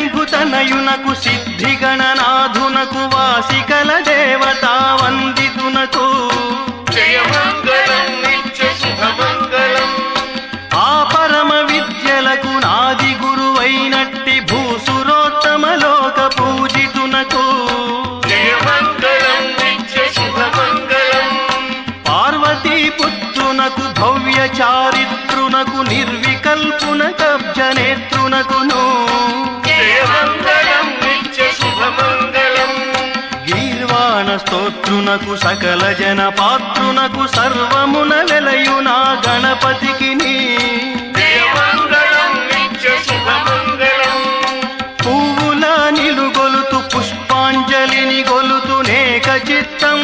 శంభుతనయునకు సిద్ధి గణనాథునకు వాసికల దేవతా వందితునకు జయమంగళం నిత్య శుభమంగళం ఆ పరమ విద్యలకు నాది గురువైనట్టి భూసురోత్తమ లోక పూజితునకు జయమంగళం నిత్య శుభమంగళం పార్వతీ పుత్రునకు భవ్య చారిత్రునకు నిర్వికల్పున కబ్జనేత్రునకును జయమంగళం నిత్య శుభమంగళం గీర్వాణ స్తోత్రునకు సకల జన పాత్రునకు సర్వమున వెలయునా గణపతికి జయమంగళం నిత్య శుభమంగళం పువ్వుల నిలుగొలుతు పుష్పాంజలిని గొలుతు నేక చిత్తం